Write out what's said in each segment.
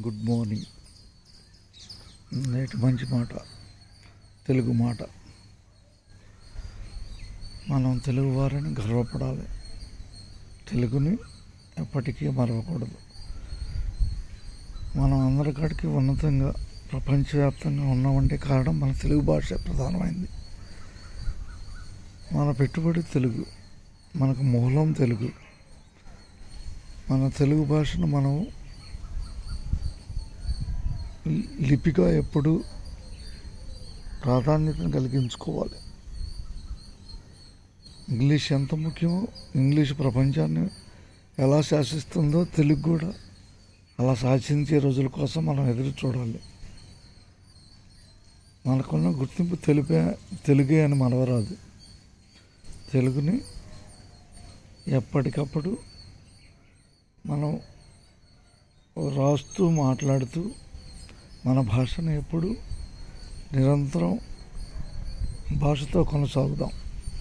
good morning నేటి మంచి మాట తెలుగు మాట మనం తెలుగు వారిని గర్వపడాలి తెలుగుని ఎప్పటికీ మరవకూడదు మనం అందరికాడికి ఉన్నతంగా ప్రపంచవ్యాప్తంగా ఉన్నామంటే కారణం మన తెలుగు భాష ప్రధానమైంది మన పెట్టుబడి తెలుగు మనకు మూలం తెలుగు మన తెలుగు భాషను మనం లి- లిపిగా ఎప్పుడు ప్రాధాన్యతను కలిగించుకోవాలి ఇంగ్లీష్ ఎంత ముఖ్యమో ఇంగ్లీష్ ప్రపంచాన్ని ఎలా శాసిస్తుందో తెలుగు కూడా అలా శాసించే రోజుల కోసం మనం ఎదురు చూడాలి మనకున్న గుర్తింపు తెలుపే తెలుగే అని మనవరాదు తెలుగుని ఎప్పటికప్పుడు మనం రాస్తూ మాట్లాడుతూ మన భాషను ఎప్పుడు నిరంతరం భాషతో కొనసాగుదాం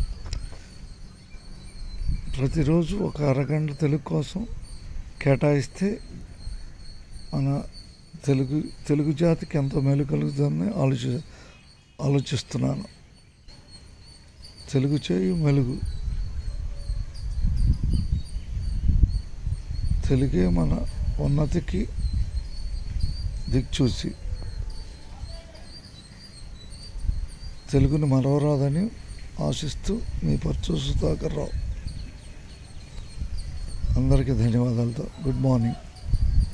ప్రతిరోజు ఒక అరగంట తెలుగు కోసం కేటాయిస్తే మన తెలుగు తెలుగు జాతికి ఎంతో మేలు కలుగుతుందని ఆలోచి ఆలోచిస్తున్నాను తెలుగు చేయు మెలుగు తెలుగే మన ఉన్నతికి దిక్చూసి తెలుగుని మరవరాదని ఆశిస్తూ మీ పర్చు సుధాకర్ రావు అందరికీ ధన్యవాదాలతో గుడ్ మార్నింగ్